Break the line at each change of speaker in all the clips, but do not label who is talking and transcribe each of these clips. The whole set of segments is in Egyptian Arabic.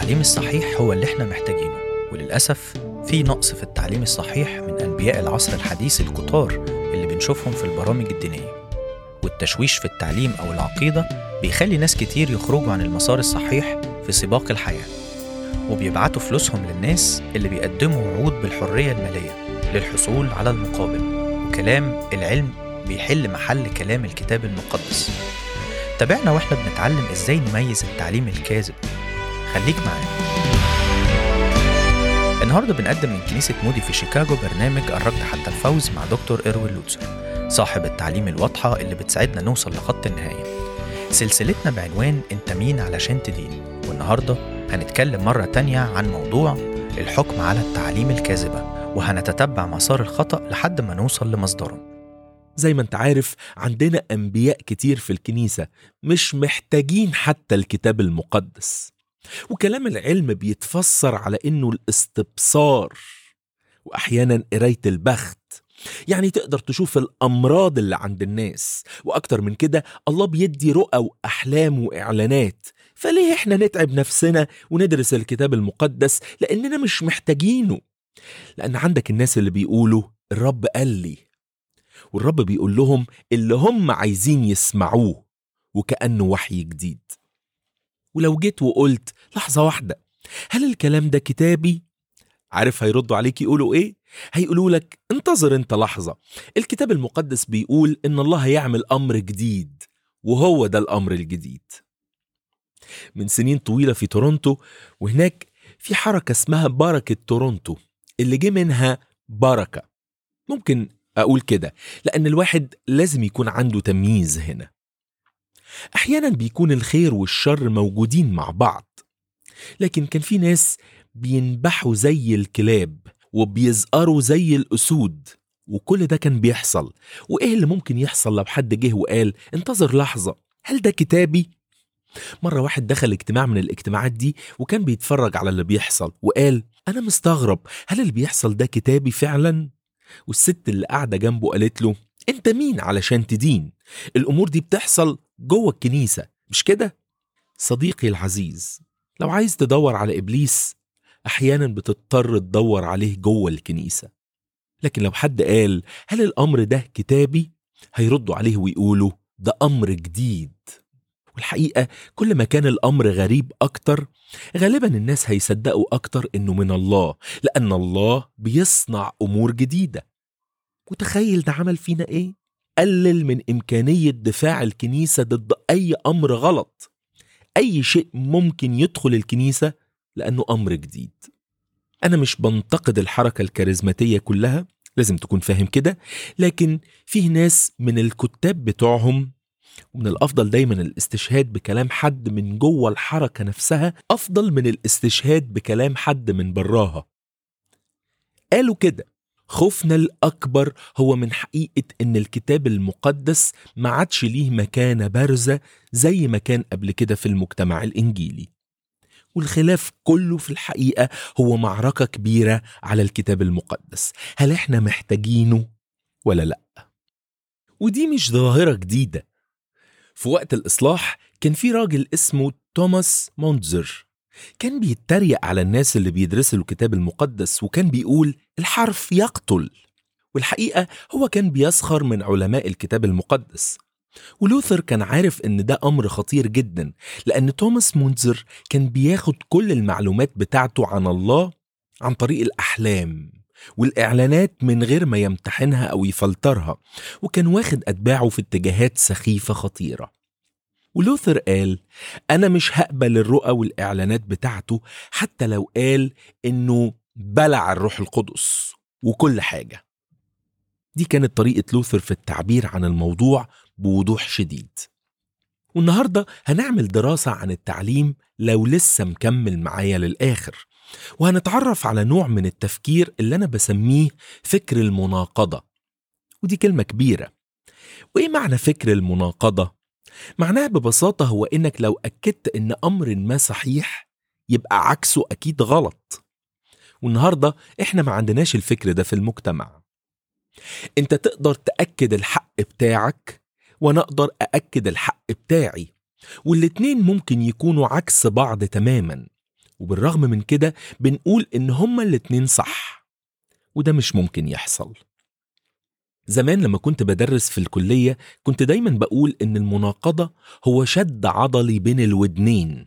التعليم الصحيح هو اللي احنا محتاجينه وللأسف في نقص في التعليم الصحيح من أنبياء العصر الحديث الكتار اللي بنشوفهم في البرامج الدينية والتشويش في التعليم أو العقيدة بيخلي ناس كتير يخرجوا عن المسار الصحيح في سباق الحياة وبيبعتوا فلوسهم للناس اللي بيقدموا وعود بالحرية المالية للحصول على المقابل وكلام العلم بيحل محل كلام الكتاب المقدس تابعنا واحنا بنتعلم ازاي نميز التعليم الكاذب خليك معانا النهارده بنقدم من كنيسة مودي في شيكاغو برنامج الركض حتى الفوز مع دكتور إيروين لوتسر صاحب التعليم الواضحة اللي بتساعدنا نوصل لخط النهاية سلسلتنا بعنوان انت مين علشان تدين والنهاردة هنتكلم مرة تانية عن موضوع الحكم على التعاليم الكاذبة وهنتتبع مسار الخطأ لحد ما نوصل لمصدره
زي ما انت عارف عندنا انبياء كتير في الكنيسه مش محتاجين حتى الكتاب المقدس وكلام العلم بيتفسر على انه الاستبصار واحيانا قرايه البخت يعني تقدر تشوف الامراض اللي عند الناس واكتر من كده الله بيدي رؤى واحلام واعلانات فليه احنا نتعب نفسنا وندرس الكتاب المقدس لاننا مش محتاجينه لان عندك الناس اللي بيقولوا الرب قال لي والرب بيقول لهم اللي هم عايزين يسمعوه وكأنه وحي جديد ولو جيت وقلت لحظة واحدة هل الكلام ده كتابي؟ عارف هيردوا عليك يقولوا ايه؟ هيقولوا لك انتظر انت لحظة الكتاب المقدس بيقول ان الله هيعمل امر جديد وهو ده الامر الجديد من سنين طويلة في تورونتو وهناك في حركة اسمها بركة تورونتو اللي جه منها بركة ممكن أقول كده لأن الواحد لازم يكون عنده تمييز هنا أحيانا بيكون الخير والشر موجودين مع بعض لكن كان في ناس بينبحوا زي الكلاب وبيزقروا زي الأسود وكل ده كان بيحصل وإيه اللي ممكن يحصل لو حد جه وقال انتظر لحظة هل ده كتابي؟ مرة واحد دخل اجتماع من الاجتماعات دي وكان بيتفرج على اللي بيحصل وقال أنا مستغرب هل اللي بيحصل ده كتابي فعلا؟ والست اللي قاعدة جنبه قالت له انت مين علشان تدين الامور دي بتحصل جوه الكنيسة مش كده صديقي العزيز لو عايز تدور على ابليس احيانا بتضطر تدور عليه جوه الكنيسة لكن لو حد قال هل الامر ده كتابي هيردوا عليه ويقولوا ده امر جديد والحقيقة كل ما كان الأمر غريب أكتر غالبا الناس هيصدقوا أكتر إنه من الله لأن الله بيصنع أمور جديدة وتخيل ده عمل فينا إيه؟ قلل من إمكانية دفاع الكنيسة ضد أي أمر غلط أي شيء ممكن يدخل الكنيسة لأنه أمر جديد أنا مش بنتقد الحركة الكاريزماتية كلها لازم تكون فاهم كده لكن فيه ناس من الكتاب بتوعهم ومن الافضل دايما الاستشهاد بكلام حد من جوه الحركه نفسها افضل من الاستشهاد بكلام حد من براها قالوا كده خوفنا الاكبر هو من حقيقه ان الكتاب المقدس ما عادش ليه مكانه بارزه زي ما كان قبل كده في المجتمع الانجيلي والخلاف كله في الحقيقه هو معركه كبيره على الكتاب المقدس هل احنا محتاجينه ولا لا ودي مش ظاهره جديده في وقت الإصلاح كان في راجل اسمه توماس مونتزر كان بيتريق على الناس اللي بيدرسوا الكتاب المقدس وكان بيقول الحرف يقتل والحقيقة هو كان بيسخر من علماء الكتاب المقدس ولوثر كان عارف ان ده امر خطير جدا لان توماس مونتزر كان بياخد كل المعلومات بتاعته عن الله عن طريق الاحلام والاعلانات من غير ما يمتحنها او يفلترها وكان واخد اتباعه في اتجاهات سخيفه خطيره ولوثر قال انا مش هقبل الرؤى والاعلانات بتاعته حتى لو قال انه بلع الروح القدس وكل حاجه دي كانت طريقه لوثر في التعبير عن الموضوع بوضوح شديد والنهارده هنعمل دراسه عن التعليم لو لسه مكمل معايا للاخر وهنتعرف على نوع من التفكير اللي أنا بسميه فكر المناقضة ودي كلمة كبيرة وإيه معنى فكر المناقضة؟ معناها ببساطة هو إنك لو أكدت إن أمر ما صحيح يبقى عكسه أكيد غلط والنهاردة إحنا ما عندناش الفكر ده في المجتمع أنت تقدر تأكد الحق بتاعك وأنا أقدر أأكد الحق بتاعي والاتنين ممكن يكونوا عكس بعض تماما وبالرغم من كده بنقول إن هما الاتنين صح وده مش ممكن يحصل زمان لما كنت بدرس في الكلية كنت دايما بقول إن المناقضة هو شد عضلي بين الودنين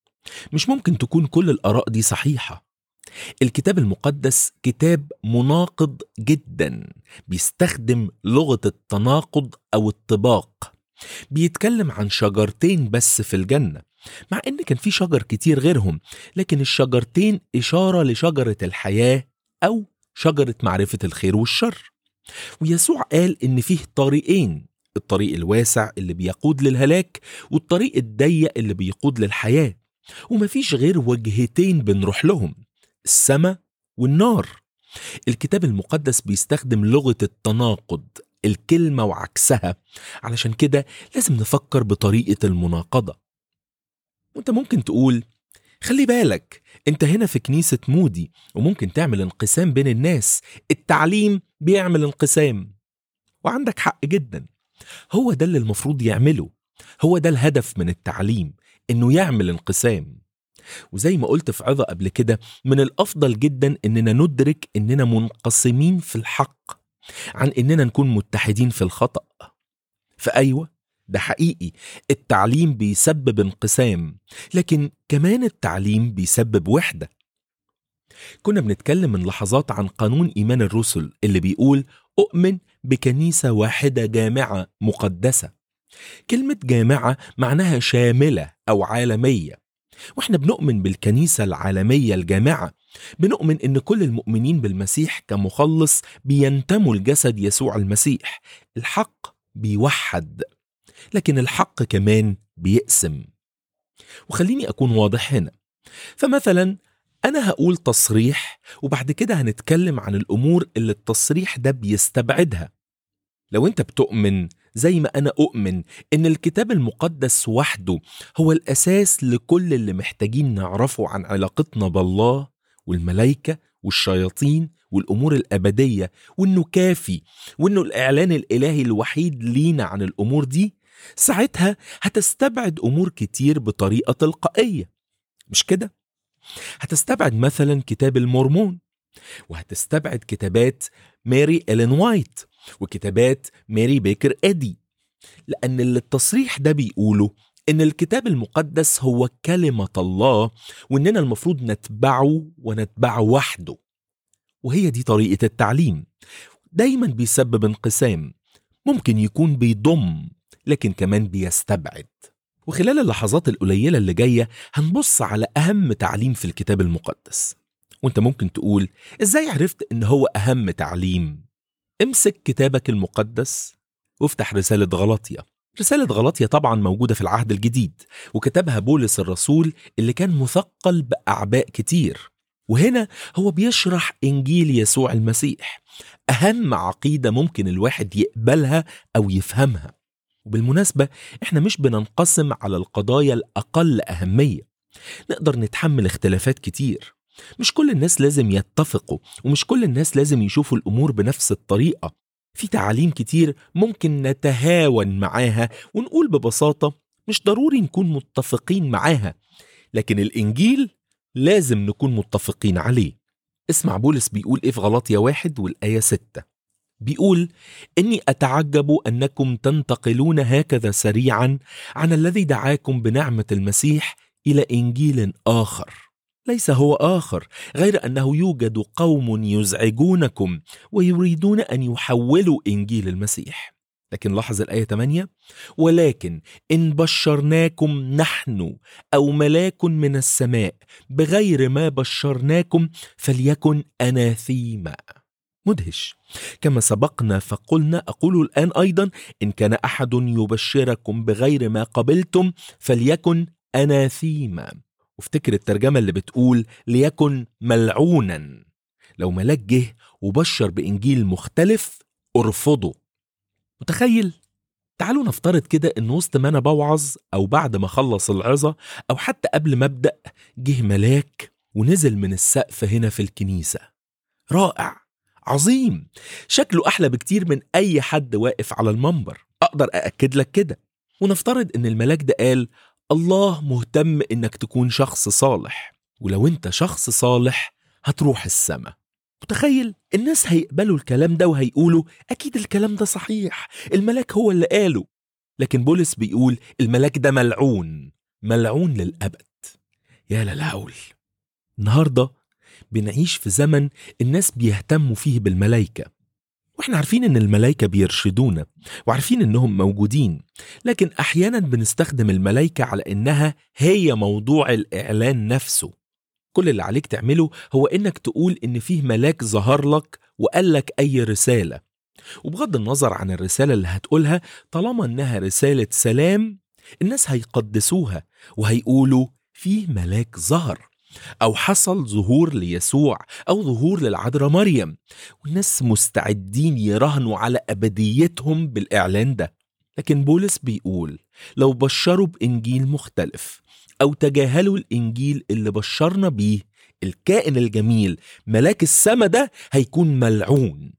مش ممكن تكون كل الآراء دي صحيحة الكتاب المقدس كتاب مناقض جدا بيستخدم لغة التناقض أو الطباق بيتكلم عن شجرتين بس في الجنة مع إن كان في شجر كتير غيرهم لكن الشجرتين إشارة لشجرة الحياة أو شجرة معرفة الخير والشر ويسوع قال إن فيه طريقين الطريق الواسع اللي بيقود للهلاك والطريق الضيق اللي بيقود للحياة ومفيش غير وجهتين بنروح لهم السماء والنار الكتاب المقدس بيستخدم لغة التناقض الكلمة وعكسها علشان كده لازم نفكر بطريقة المناقضة وانت ممكن تقول خلي بالك انت هنا في كنيسة مودي وممكن تعمل انقسام بين الناس التعليم بيعمل انقسام وعندك حق جدا هو ده اللي المفروض يعمله هو ده الهدف من التعليم انه يعمل انقسام وزي ما قلت في عظة قبل كده من الأفضل جدا إننا ندرك إننا منقسمين في الحق عن إننا نكون متحدين في الخطأ فأيوة ده حقيقي التعليم بيسبب انقسام لكن كمان التعليم بيسبب وحدة كنا بنتكلم من لحظات عن قانون إيمان الرسل اللي بيقول أؤمن بكنيسة واحدة جامعة مقدسة كلمة جامعة معناها شاملة أو عالمية واحنا بنؤمن بالكنيسة العالمية الجامعة بنؤمن ان كل المؤمنين بالمسيح كمخلص بينتموا لجسد يسوع المسيح الحق بيوحد لكن الحق كمان بيقسم وخليني اكون واضح هنا فمثلا انا هقول تصريح وبعد كده هنتكلم عن الامور اللي التصريح ده بيستبعدها لو انت بتؤمن زي ما انا اؤمن ان الكتاب المقدس وحده هو الاساس لكل اللي محتاجين نعرفه عن علاقتنا بالله والملائكه والشياطين والامور الابديه وانه كافي وانه الاعلان الالهي الوحيد لينا عن الامور دي ساعتها هتستبعد امور كتير بطريقه تلقائيه مش كده هتستبعد مثلا كتاب المورمون وهتستبعد كتابات ماري إلين وايت وكتابات ماري بيكر إدي لأن اللي التصريح ده بيقوله إن الكتاب المقدس هو كلمة الله وإننا المفروض نتبعه ونتبعه وحده وهي دي طريقة التعليم دايما بيسبب انقسام ممكن يكون بيضم لكن كمان بيستبعد وخلال اللحظات القليلة اللي جاية هنبص على أهم تعليم في الكتاب المقدس وانت ممكن تقول ازاي عرفت ان هو أهم تعليم امسك كتابك المقدس وافتح رسالة غلطية رسالة غلطية طبعا موجودة في العهد الجديد وكتبها بولس الرسول اللي كان مثقل بأعباء كتير وهنا هو بيشرح إنجيل يسوع المسيح أهم عقيدة ممكن الواحد يقبلها أو يفهمها وبالمناسبة احنا مش بننقسم على القضايا الأقل أهمية نقدر نتحمل اختلافات كتير مش كل الناس لازم يتفقوا ومش كل الناس لازم يشوفوا الأمور بنفس الطريقة في تعاليم كتير ممكن نتهاون معاها ونقول ببساطة مش ضروري نكون متفقين معاها لكن الإنجيل لازم نكون متفقين عليه اسمع بولس بيقول إيه في غلطية واحد والآية ستة بيقول إني أتعجب أنكم تنتقلون هكذا سريعا عن الذي دعاكم بنعمة المسيح إلى إنجيل آخر ليس هو آخر غير أنه يوجد قوم يزعجونكم ويريدون أن يحولوا إنجيل المسيح لكن لاحظ الآية 8 ولكن إن بشرناكم نحن أو ملاك من السماء بغير ما بشرناكم فليكن أناثيما مدهش كما سبقنا فقلنا أقول الآن أيضا إن كان أحد يبشركم بغير ما قبلتم فليكن أناثيما وافتكر الترجمة اللي بتقول ليكن ملعونا لو ملاك جه وبشر بإنجيل مختلف ارفضه متخيل؟ تعالوا نفترض كده ان وسط ما انا بوعظ او بعد ما اخلص العظة او حتى قبل ما ابدأ جه ملاك ونزل من السقف هنا في الكنيسة رائع عظيم شكله احلى بكتير من اي حد واقف على المنبر اقدر ااكد لك كده ونفترض ان الملاك ده قال الله مهتم انك تكون شخص صالح ولو انت شخص صالح هتروح السما متخيل الناس هيقبلوا الكلام ده وهيقولوا أكيد الكلام ده صحيح الملاك هو اللي قاله لكن بولس بيقول الملاك ده ملعون ملعون للأبد يا للهول النهاردة بنعيش في زمن الناس بيهتموا فيه بالملايكة واحنا عارفين ان الملايكة بيرشدونا وعارفين انهم موجودين لكن احيانا بنستخدم الملايكة على انها هي موضوع الاعلان نفسه كل اللي عليك تعمله هو انك تقول ان فيه ملاك ظهر لك وقال لك اي رسالة وبغض النظر عن الرسالة اللي هتقولها طالما انها رسالة سلام الناس هيقدسوها وهيقولوا فيه ملاك ظهر أو حصل ظهور ليسوع أو ظهور للعذراء مريم والناس مستعدين يراهنوا على أبديتهم بالإعلان ده لكن بولس بيقول لو بشروا بإنجيل مختلف أو تجاهلوا الإنجيل اللي بشرنا بيه الكائن الجميل ملاك السما ده هيكون ملعون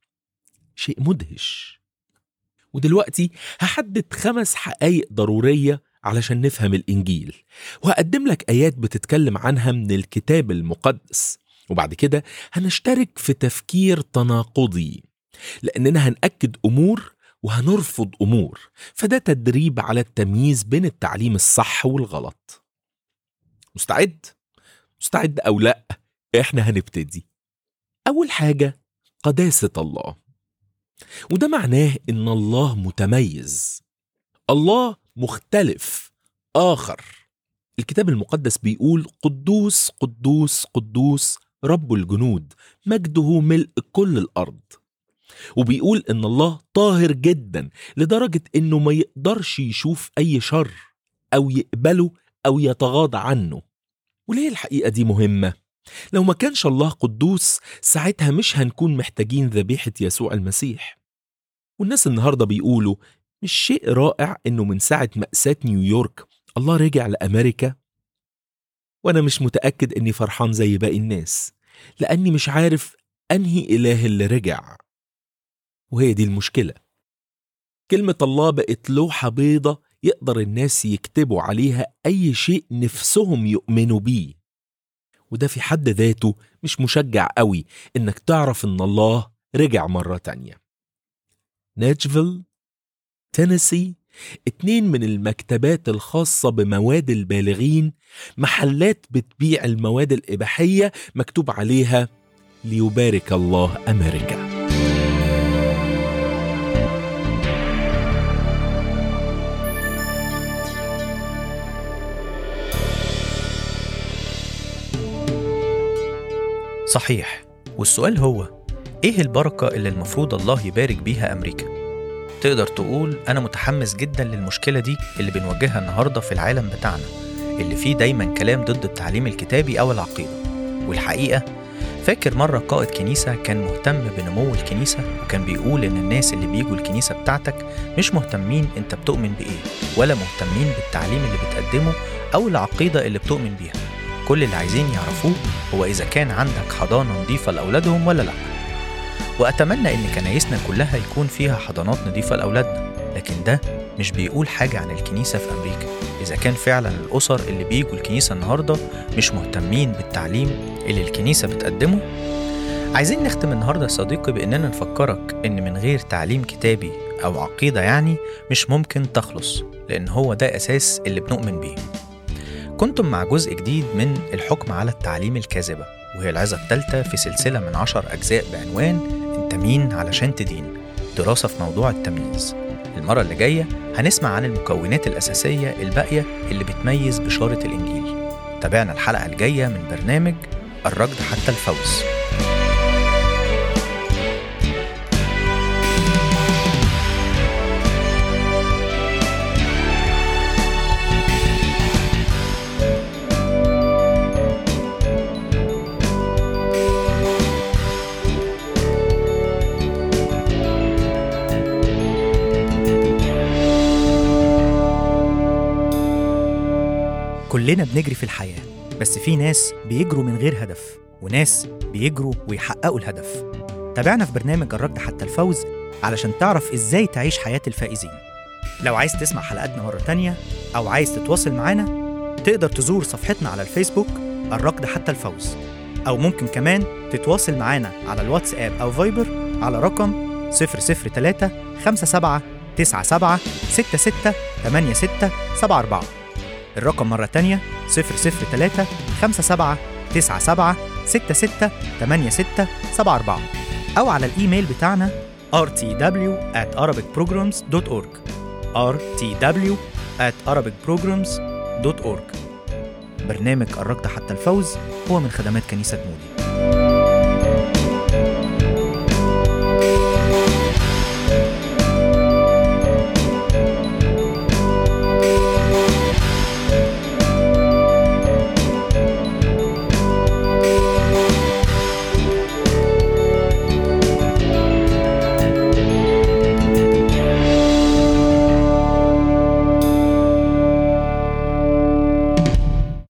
شيء مدهش ودلوقتي هحدد خمس حقائق ضرورية علشان نفهم الإنجيل وهقدم لك آيات بتتكلم عنها من الكتاب المقدس وبعد كده هنشترك في تفكير تناقضي لأننا هنأكد أمور وهنرفض أمور فده تدريب على التمييز بين التعليم الصح والغلط مستعد؟ مستعد أو لأ؟ إحنا هنبتدي أول حاجة قداسة الله وده معناه إن الله متميز الله مختلف آخر الكتاب المقدس بيقول قدوس قدوس قدوس رب الجنود مجده ملء كل الأرض وبيقول إن الله طاهر جدا لدرجة إنه ما يقدرش يشوف أي شر أو يقبله أو يتغاضى عنه وليه الحقيقة دي مهمة؟ لو ما كانش الله قدوس ساعتها مش هنكون محتاجين ذبيحة يسوع المسيح والناس النهاردة بيقولوا مش شيء رائع انه من ساعة مأساة نيويورك الله رجع لأمريكا وانا مش متأكد اني فرحان زي باقي الناس لاني مش عارف انهي اله اللي رجع وهي دي المشكلة كلمة الله بقت لوحة بيضة يقدر الناس يكتبوا عليها أي شيء نفسهم يؤمنوا بيه وده في حد ذاته مش مشجع قوي إنك تعرف إن الله رجع مرة تانية ناشفيل تينيسي اتنين من المكتبات الخاصة بمواد البالغين محلات بتبيع المواد الإباحية مكتوب عليها ليبارك الله أمريكا
صحيح والسؤال هو ايه البركة اللي المفروض الله يبارك بيها أمريكا؟ تقدر تقول أنا متحمس جدا للمشكلة دي اللي بنواجهها النهاردة في العالم بتاعنا اللي فيه دايما كلام ضد التعليم الكتابي أو العقيدة والحقيقة فاكر مرة قائد كنيسة كان مهتم بنمو الكنيسة وكان بيقول إن الناس اللي بيجوا الكنيسة بتاعتك مش مهتمين أنت بتؤمن بإيه ولا مهتمين بالتعليم اللي بتقدمه أو العقيدة اللي بتؤمن بيها كل اللي عايزين يعرفوه هو إذا كان عندك حضانة نظيفة لأولادهم ولا لأ وأتمنى إن كنايسنا كلها يكون فيها حضانات نظيفة لأولادنا لكن ده مش بيقول حاجة عن الكنيسة في أمريكا إذا كان فعلا الأسر اللي بيجوا الكنيسة النهاردة مش مهتمين بالتعليم اللي الكنيسة بتقدمه عايزين نختم النهاردة يا صديقي بإننا نفكرك إن من غير تعليم كتابي أو عقيدة يعني مش ممكن تخلص لأن هو ده أساس اللي بنؤمن بيه كنتم مع جزء جديد من الحكم على التعليم الكاذبة وهي العظة الثالثة في سلسلة من عشر أجزاء بعنوان أنت مين علشان تدين دراسة في موضوع التمييز المرة اللي جاية هنسمع عن المكونات الأساسية الباقية اللي بتميز بشارة الإنجيل تابعنا الحلقة الجاية من برنامج الركض حتى الفوز
كلنا بنجري في الحياة بس في ناس بيجروا من غير هدف وناس بيجروا ويحققوا الهدف تابعنا في برنامج الركض حتى الفوز علشان تعرف ازاي تعيش حياة الفائزين لو عايز تسمع حلقاتنا مرة تانية أو عايز تتواصل معانا تقدر تزور صفحتنا على الفيسبوك الركض حتى الفوز أو ممكن كمان تتواصل معانا على الواتساب أو فايبر على رقم 003 57 97 66 86 74 الرقم مرة تانية 003 57 97 66 86 74 أو على الإيميل بتاعنا rtw at arabicprograms.org rtw at arabicprograms.org برنامج الركض حتى الفوز هو من خدمات كنيسة مودي